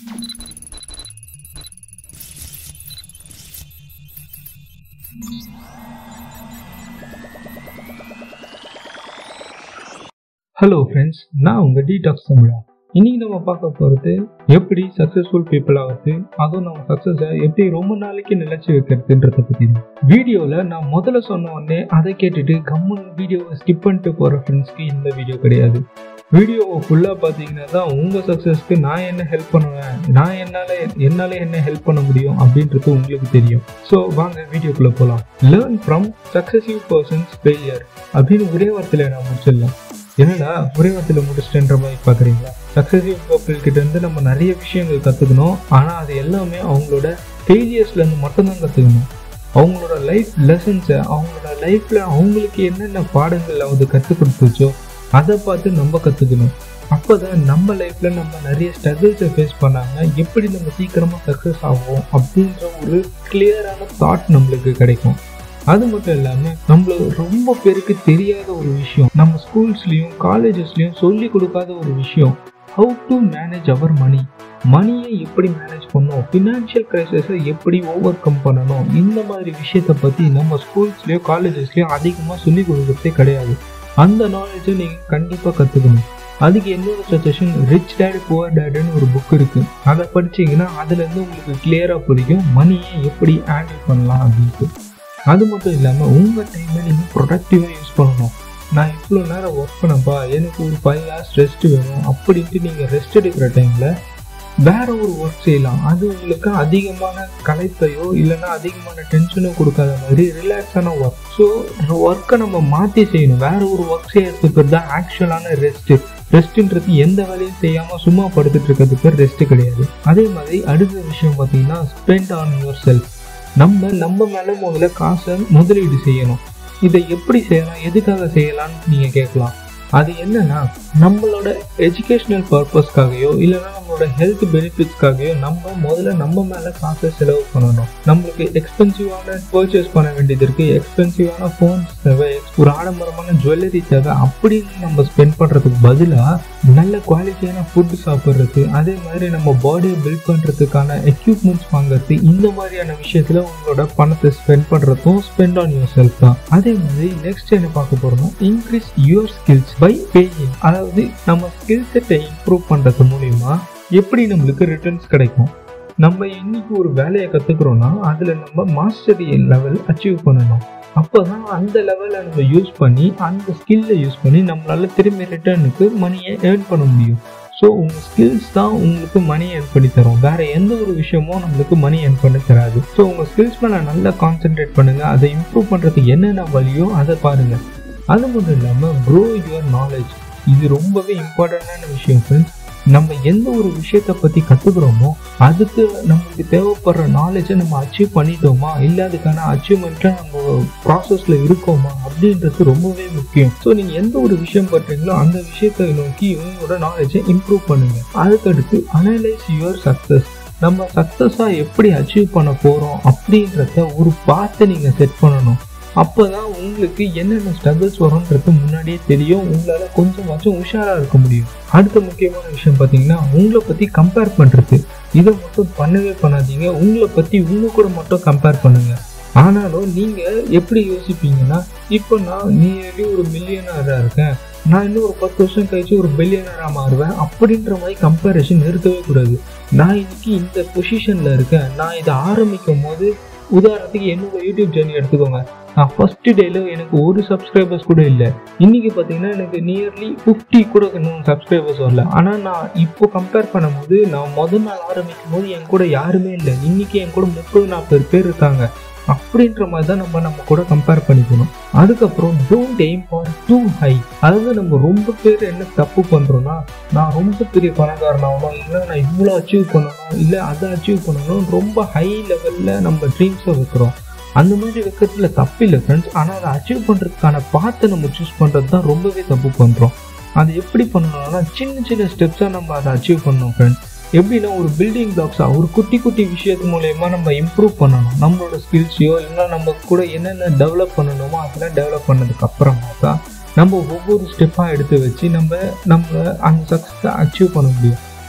hello friends நான் உங்கள் detox தமிழா இன்னைக்கு நம்ம பார்க்க போகிறது எப்படி சக்ஸஸ்ஃபுல் பீப்புள் ஆகுது அதுவும் நம்ம சக்ஸஸை எப்படி ரொம்ப நாளைக்கு நிலைச்சு வைக்கிறதுன்றத பற்றி தான் வீடியோவில் நான் முதல்ல சொன்ன உடனே அதை கேட்டுட்டு கம்முன்னு வீடியோவை ஸ்கிப் பண்ணிட்டு போகிற ஃப்ரெண்ட்ஸ்க்கு இந்த வீடியோ கிடையாது வீடியோவை ஃபுல்லாக பார்த்தீங்கன்னா தான் உங்கள் சக்ஸஸ்க்கு நான் என்ன ஹெல்ப் பண்ணுவேன் நான் என்னால் என்னால் என்ன ஹெல்ப் பண்ண முடியும் அப்படின்றது உங்களுக்கு தெரியும் ஸோ வாங்க வீடியோக்குள்ளே போகலாம் learn from successive persons failure அப்படின்னு ஒரே வார்த்தையில் நான் முடிச்சிடலாம் என்னடா ஒரே வார்த்தையில் முடிச்சிட்டேன்ற மாதிரி பார்க்குறீங்களா சக்ஸஸிவ் பீப்புள் கிட்ட இருந்து நம்ம நிறைய விஷயங்கள் கற்றுக்கணும் ஆனால் அது எல்லாமே அவங்களோட ஃபெயிலியர்ஸ்லேருந்து மட்டும்தான் கற்றுக்கணும் அவங்களோட லைஃப் லெசன்ஸை அவங்களோட லைஃப்பில் அவங்களுக்கு என்னென்ன பாடங்கள் வந்து கற்றுக் கொடுத்துச்சோ அதை பார்த்து நம்ம கற்றுக்கணும் அப்போ தான் நம்ம லைஃப்பில் நம்ம நிறைய ஸ்ட்ரகிள்ஸை ஃபேஸ் பண்ணாமல் எப்படி நம்ம சீக்கிரமாக சக்ஸஸ் ஆகும் அப்படின்ற ஒரு கிளியரான தாட் நம்மளுக்கு கிடைக்கும் அது மட்டும் இல்லாமல் நம்மள ரொம்ப பேருக்கு தெரியாத ஒரு விஷயம் நம்ம ஸ்கூல்ஸ்லேயும் காலேஜஸ்லேயும் சொல்லி கொடுக்காத ஒரு விஷயம் how to manage our money மணியை எப்படி மேனேஜ் பண்ணணும் ஃபினான்ஷியல் கிரைசிஸை எப்படி ஓவர் கம் பண்ணணும் இந்த மாதிரி விஷயத்தை பற்றி நம்ம ஸ்கூல்ஸ்லேயோ காலேஜஸ்லேயோ அதிகமாக சொல்லி கொடுக்குறதே கிடையாது அந்த நாலேஜை நீங்கள் கண்டிப்பாக கற்றுக்கணும் அதுக்கு என்னோட சஜஷன் ரிச் டேட் புவர் டேடுன்னு ஒரு புக் இருக்குது அதை படிச்சீங்கன்னா அதுலேருந்து உங்களுக்கு கிளியராக புரியும் மணியை எப்படி ஹேண்டில் பண்ணலாம் அப்படின்ட்டு அது மட்டும் இல்லாமல் உங்கள் டைமை நீங்கள் ப்ரொடக்டிவாக யூஸ் பண்ணணும் நான் இவ்வளோ நேரம் ஒர்க் பண்ணப்பா எனக்கு ஒரு ஃபைவ் ஹவர்ஸ் ரெஸ்ட் வேணும் அப்படின்ட்டு நீங்கள் ரெஸ்ட் எடுக்கிற டைமில் வேற ஒரு ஒர்க் செய்யலாம் அது உங்களுக்கு அதிகமான களைப்பையோ இல்லைன்னா அதிகமான டென்ஷனோ கொடுக்காத மாதிரி ரிலாக்ஸான ஒர்க் ஸோ ஒர்க்கை நம்ம மாற்றி செய்யணும் வேற ஒரு ஒர்க் செய்யறதுக்கு பேர் தான் ஆக்சுவலான ரெஸ்ட்டு ரெஸ்ட்டுன்றது எந்த வேலையும் செய்யாமல் சும்மா படுத்துட்டு இருக்கிறது பேர் ரெஸ்ட்டு கிடையாது அதே மாதிரி அடுத்த விஷயம் பார்த்தீங்கன்னா ஸ்பெண்ட் ஆன் யுவர் செல்ஃப் நம்ம நம்ம மேலே முதல்ல காசை முதலீடு செய்யணும் இதை எப்படி செய்யலாம் எதுக்காக செய்யலாம்னு நீங்கள் கேட்கலாம் அது என்னன்னா நம்மளோட எஜுகேஷ்னல் பர்பஸ்க்காகயோ இல்லைன்னா நம்மளோட ஹெல்த் பெனிஃபிட்ஸ்க்காகயோ நம்ம முதல்ல நம்ம மேலே காசை செலவு பண்ணணும் நம்மளுக்கு எக்ஸ்பென்சிவான பர்ச்சேஸ் பண்ண வேண்டியது இருக்குது எக்ஸ்பென்சிவான ஃபோன்ஸ் தேவை ஒரு ஆடம்பரமான ஜுவல்லரி தேவை அப்படின்னு நம்ம ஸ்பெண்ட் பண்ணுறதுக்கு பதிலாக நல்ல குவாலிட்டியான ஃபுட் சாப்பிட்றது அதே மாதிரி நம்ம பாடியை பில்ட் பண்ணுறதுக்கான எக்யூப்மெண்ட்ஸ் வாங்குறது இந்த மாதிரியான விஷயத்தில் உங்களோட பணத்தை ஸ்பெண்ட் பண்ணுறதும் ஸ்பெண்ட் ஆன் யுவர் செல்ஃப் தான் அதே மாதிரி நெக்ஸ்ட் என்ன பார்க்க போகிறோம்னா increase your skills by paying அதாவது நம்ம ஸ்கில் செட்டை இம்ப்ரூவ் பண்ணுறது மூலிமா எப்படி நம்மளுக்கு ரிட்டர்ன்ஸ் கிடைக்கும் நம்ம இன்னைக்கு ஒரு வேலையை கற்றுக்குறோன்னா அதில் நம்ம மாஸ்டரி லெவல் அச்சீவ் பண்ணணும் அப்போ தான் அந்த லெவலில் நம்ம யூஸ் பண்ணி அந்த ஸ்கில்லை யூஸ் பண்ணி நம்மளால் திரும்பி ரிட்டர்னுக்கு மணியை ஏர்ன் பண்ண முடியும் ஸோ உங்கள் ஸ்கில்ஸ் தான் உங்களுக்கு மணி ஏர்ன் பண்ணி தரும் வேறு எந்த ஒரு விஷயமும் நம்மளுக்கு மணி ஏர்ன் பண்ண தராது ஸோ உங்கள் ஸ்கில்ஸ் மேலே நல்லா கான்சென்ட்ரேட் பண்ணுங்கள் அதை இம்ப்ரூவ் பண்ணுறதுக்கு என்னென்ன வழியோ அதை பாருங்கள் அது மட்டும் இல்லாமல் க்ரோ யுவர் நாலேஜ் இது ரொம்பவே இம்பார்ட்டண்டான விஷயம் ஃப்ரெண்ட்ஸ் நம்ம எந்த ஒரு விஷயத்தை பற்றி கற்றுக்குறோமோ அதுக்கு நம்மளுக்கு தேவைப்படுற நாலேஜை நம்ம அச்சீவ் பண்ணிட்டோமா இல்லை அதுக்கான அச்சீவ்மெண்ட்டில் நம்ம ப்ராசஸில் இருக்கோமா அப்படின்றது ரொம்பவே முக்கியம் ஸோ நீங்கள் எந்த ஒரு விஷயம் பண்ணுறீங்களோ அந்த விஷயத்தை நோக்கி உங்களோட நாலேஜை இம்ப்ரூவ் பண்ணுங்கள் அதுக்கடுத்து அனலைஸ் யுவர் சக்ஸஸ் நம்ம சக்ஸஸாக எப்படி அச்சீவ் பண்ண போகிறோம் அப்படின்றத ஒரு பார்த்து நீங்கள் செட் பண்ணணும் அப்போ தான் உங்களுக்கு என்னென்ன ஸ்ட்ரகிள்ஸ் வரும்ன்றது முன்னாடியே தெரியும் உங்களால் கொஞ்சமாச்சும் உஷாராக இருக்க முடியும் அடுத்த முக்கியமான விஷயம் பார்த்தீங்கன்னா உங்களை பற்றி கம்பேர் பண்ணுறது இதை மட்டும் பண்ணவே பண்ணாதீங்க உங்களை பற்றி உங்க கூட மட்டும் கம்பேர் பண்ணுங்கள் ஆனாலும் நீங்கள் எப்படி யோசிப்பீங்கன்னா இப்போ நான் நியர்லி ஒரு மில்லியனராக இருக்கேன் நான் இன்னும் ஒரு பத்து வருஷம் கழிச்சு ஒரு பில்லியனராக மாறுவேன் அப்படின்ற மாதிரி கம்பேரிஷன் நிறுத்தவே கூடாது நான் இன்னைக்கு இந்த பொசிஷனில் இருக்கேன் நான் இதை ஆரம்பிக்கும் போது உதாரணத்துக்கு என்னோட யூடியூப் ஜேர்னி எடுத்துக்கோங்க நான் ஃபர்ஸ்ட் டேல எனக்கு ஒரு சப்ஸ்கிரைபர்ஸ் கூட இல்லை இன்னைக்கு பார்த்தீங்கன்னா எனக்கு நியர்லி ஃபிஃப்டி கூட இன்னும் சப்ஸ்கிரைபர்ஸ் வரல ஆனால் நான் இப்போ கம்பேர் பண்ணும்போது நான் முதல் நாள் ஆரம்பிக்கும் போது என் கூட யாருமே இல்லை இன்னைக்கு என் கூட முப்பது நாற்பது பேர் இருக்காங்க அப்படின்ற மாதிரி தான் நம்ம நம்ம கூட கம்பேர் பண்ணிக்கணும் அதுக்கப்புறம் don't aim for too high அதாவது நம்ம ரொம்ப பேர் என்ன தப்பு பண்ணுறோம்னா நான் ரொம்ப பெரிய பணக்காரன் ஆகணும் இல்லை நான் இவ்வளோ அச்சீவ் பண்ணணும் இல்லை அதை அச்சீவ் பண்ணணும் ரொம்ப ஹை லெவலில் நம்ம ட்ரீம்ஸை வைக்கிறோம் அந்த மாதிரி வைக்கிறதுல தப்பு இல்லை ஃப்ரெண்ட்ஸ் ஆனால் அதை அச்சீவ் பண்ணுறதுக்கான பாத்தை நம்ம சூஸ் பண்ணுறது தான் ரொம்பவே தப்பு பண்ணுறோம் அது எப்படி பண்ணணும்னா சின்ன சின்ன ஸ்டெப்ஸாக நம்ம அதை அச்சீவ் பண்ணணும் ஃப்ரெண்ட்ஸ் எப்படின்னா ஒரு பில்டிங் பிளாக்ஸாக ஒரு குட்டி குட்டி விஷயத்து மூலயமா நம்ம இம்ப்ரூவ் பண்ணணும் நம்மளோட ஸ்கில்ஸையோ இல்லைன்னா நம்ம கூட என்னென்ன டெவலப் பண்ணணுமோ அதெல்லாம் டெவலப் பண்ணதுக்கு அப்புறமா தான் நம்ம ஒவ்வொரு ஸ்டெப்பாக எடுத்து வச்சு நம்ம நம்ம அந்த சக்ஸஸை அச்சீவ் பண்ண முடியும்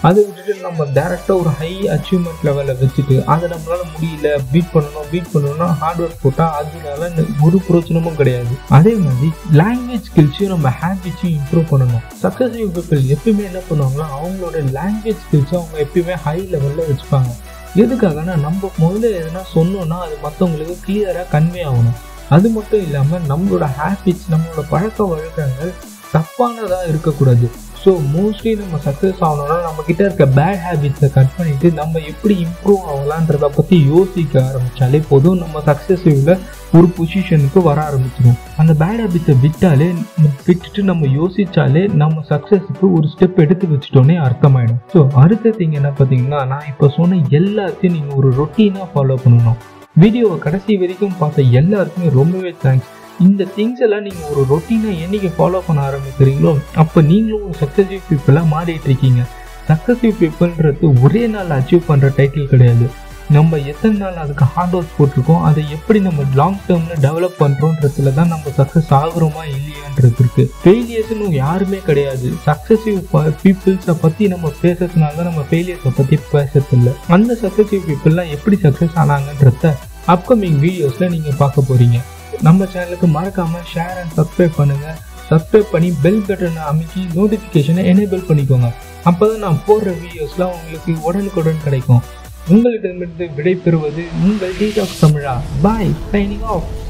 அதை விட்டுட்டு நம்ம டேரெக்டாக ஒரு ஹை அச்சீவ்மெண்ட் லெவலில் வச்சுட்டு அதை நம்மளால முடியல பீட் பண்ணணும் பீட் பண்ணணும்னா ஹார்ட் ஒர்க் போட்டால் அதனால ஒரு பிரயோஜனமும் கிடையாது அதே மாதிரி லாங்குவேஜ் ஸ்கில்ஸையும் நம்ம ஹேபிட்ஸையும் இம்ப்ரூவ் பண்ணணும் சக்ஸஸிவ் பீப்புள் எப்பயுமே என்ன பண்ணுவாங்கன்னா அவங்களோட லாங்குவேஜ் ஸ்கில்ஸை அவங்க எப்பயுமே ஹை லெவலில் வச்சுப்பாங்க எதுக்காகனா நம்ம முதல்ல எதுனா சொன்னோன்னா அது மற்றவங்களுக்கு கிளியராக கன்வே ஆகணும் அது மட்டும் இல்லாமல் நம்மளோட ஹேபிட்ஸ் நம்மளோட பழக்க வழக்கங்கள் தப்பானதாக இருக்கக்கூடாது ஸோ மோஸ்ட்லி நம்ம சக்ஸஸ் ஆகணும்னா நம்ம கிட்ட இருக்க பேட் ஹேபிட்ஸை கட் பண்ணிட்டு நம்ம எப்படி இம்ப்ரூவ் ஆகலான்றத பற்றி யோசிக்க ஆரம்பித்தாலே போதும் நம்ம சக்ஸஸிவ்ல ஒரு பொசிஷனுக்கு வர ஆரம்பிச்சிடும் அந்த பேட் ஹேபிட்ஸை விட்டாலே விட்டுட்டு நம்ம யோசிச்சாலே நம்ம சக்ஸஸுக்கு ஒரு ஸ்டெப் எடுத்து வச்சுட்டோன்னே அர்த்தமாயிடும் ஸோ அடுத்த திங் என்ன பார்த்தீங்கன்னா நான் இப்போ சொன்ன எல்லாத்தையும் நீங்கள் ஒரு ரொட்டீனாக ஃபாலோ பண்ணணும் வீடியோவை கடைசி வரைக்கும் பார்த்த எல்லாருக்குமே ரொம்பவே தேங்க்ஸ் இந்த திங்ஸ் எல்லாம் நீங்கள் ஒரு ரொட்டீனாக என்னைக்கு ஃபாலோ பண்ண ஆரம்பிக்கிறீங்களோ அப்போ நீங்களும் ஒரு சக்ஸஸிவ் பீப்புளாக மாறிட்டு இருக்கீங்க சக்ஸஸிவ் பீப்புள்ன்றது ஒரே நாள் அச்சீவ் பண்ணுற டைட்டில் கிடையாது நம்ம எத்தனை நாள் அதுக்கு ஹார்ட் ஒர்க் போட்டிருக்கோம் அதை எப்படி நம்ம லாங் டேர்மில் டெவலப் பண்ணுறோன்றதுல தான் நம்ம சக்ஸஸ் ஆகுறோமா இல்லையான்றது இருக்கு ஃபெயிலியர்ஸ்னு யாருமே கிடையாது சக்ஸஸிவ் பீப்புள்ஸை பற்றி நம்ம பேசுறதுனால தான் நம்ம ஃபெயிலியர்ஸை பற்றி பேசுறதில்ல அந்த சக்ஸஸிவ் பீப்புளெலாம் எப்படி சக்ஸஸ் ஆனாங்கன்றத அப்கமிங் வீடியோஸில் நீங்கள் பார்க்க போகிறீங்க நம்ம சேனலுக்கு மறக்காமல் ஷேர் அண்ட் சப்ஸ்கிரைப் பண்ணுங்கள் சப்ஸ்கிரைப் பண்ணி பெல் பட்டனை அமைக்கி நோட்டிஃபிகேஷனை எனேபிள் பண்ணிக்கோங்க அப்போ தான் நான் போடுற வீடியோஸ்லாம் உங்களுக்கு உடனுக்குடன் கிடைக்கும் உங்களிடமிருந்து விடை பெறுவது உங்கள் டீடாக்ஸ் தமிழா பாய் சைனிங் ஆஃப்